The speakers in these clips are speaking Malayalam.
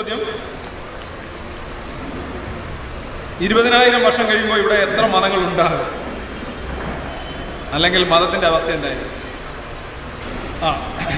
ചോദ്യം ഇരുപതിനായിരം വർഷം കഴിയുമ്പോൾ ഇവിടെ എത്ര മതങ്ങൾ ഉണ്ടാകും അല്ലെങ്കിൽ മതത്തിന്റെ അവസ്ഥ എന്തായിരിക്കും ആ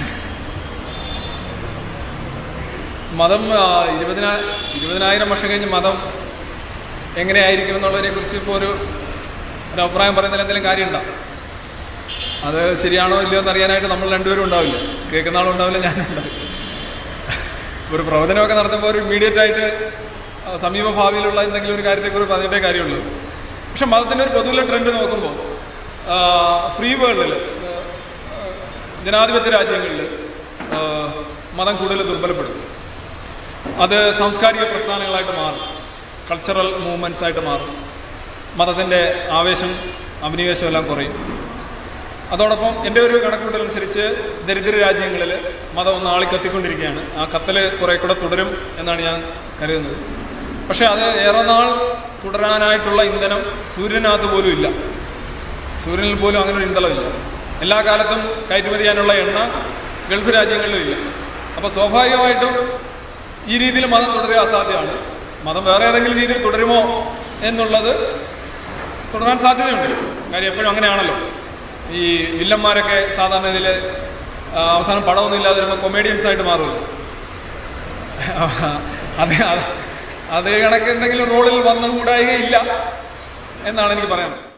മതം ആ, ഇരുപതിനാ ഇരുപതിനായിരം വർഷം കഴിഞ്ഞ് മതം എങ്ങനെയായിരിക്കും എന്നുള്ളതിനെ കുറിച്ച് ഇപ്പോൾ ഒരു ഒരു അഭിപ്രായം പറയുന്നതിൽ എന്തെങ്കിലും കാര്യമുണ്ടോ അത് ശരിയാണോ ഇല്ലയോ എന്ന് അറിയാനായിട്ട് നമ്മൾ രണ്ടുപേരും ഉണ്ടാവില്ല കേൾക്കുന്ന ആളും ഉണ്ടാവില്ല ഞാനും ഉണ്ടാവില്ല ഒരു പ്രവചനമൊക്കെ നടത്തുമ്പോൾ ഒരു ഇമ്മീഡിയറ്റ് ആയിട്ട് ആ, സമീപ ഭാവിയിലുള്ള എന്തെങ്കിലും ഒരു കാര്യത്തെക്കുറിച്ച് പറഞ്ഞിട്ടേ കാര്യമുള്ളൂ പക്ഷെ മതത്തിൻ്റെ ഒരു പൊതുവിലെ ട്രെൻഡ് നോക്കുമ്പോൾ ഫ്രീ വേൾഡിൽ ജനാധിപത്യ രാജ്യങ്ങളിൽ ആ, മതം കൂടുതൽ ദുർബലപ്പെടും അത് സാംസ്കാരിക പ്രസ്ഥാനങ്ങളായിട്ട് മാറും കൾച്ചറൽ മൂവ്മെൻറ്റ്സ് ആയിട്ട് മാറും മതത്തിൻ്റെ ആവേശം അഭിനിവേശം എല്ലാം കുറയും അതോടൊപ്പം എൻ്റെ ഒരു കണക്കുകൂട്ടലനുസരിച്ച് ദരിദ്ര രാജ്യങ്ങളിൽ മതം ഒന്ന് ആളിക്കത്തിക്കൊണ്ടിരിക്കുകയാണ് ആ കത്തൽ കുറേ കൂടെ തുടരും എന്നാണ് ഞാൻ കരുതുന്നത് പക്ഷേ അത് ഏറെ നാൾ തുടരാനായിട്ടുള്ള ഇന്ധനം സൂര്യനകത്ത് പോലും ഇല്ല സൂര്യനിൽ പോലും അങ്ങനെ ഒരു ഇന്ധനമില്ല എല്ലാ കാലത്തും കയറ്റുമതി ചെയ്യാനുള്ള എണ്ണ ഗൾഫ് രാജ്യങ്ങളിലും ഇല്ല അപ്പോൾ സ്വാഭാവികമായിട്ടും ഈ രീതിയിൽ മതം തുടരുക അസാധ്യമാണ് മതം വേറെ ഏതെങ്കിലും രീതിയിൽ തുടരുമോ എന്നുള്ളത് തുടരാൻ സാധ്യതയുണ്ട് കാര്യം എപ്പോഴും അങ്ങനെയാണല്ലോ ഈ വില്ലന്മാരൊക്കെ സാധാരണ ഇതിൽ അവസാനം പടമൊന്നും ഇല്ലാതെ വരുമ്പോൾ കൊമേഡിയൻസ് ആയിട്ട് മാറുമല്ലോ അതേ അതേ കണക്ക് എന്തെങ്കിലും റോളിൽ വന്നുകൂടായികയില്ല എന്നാണ് എനിക്ക് പറയാനുള്ളത്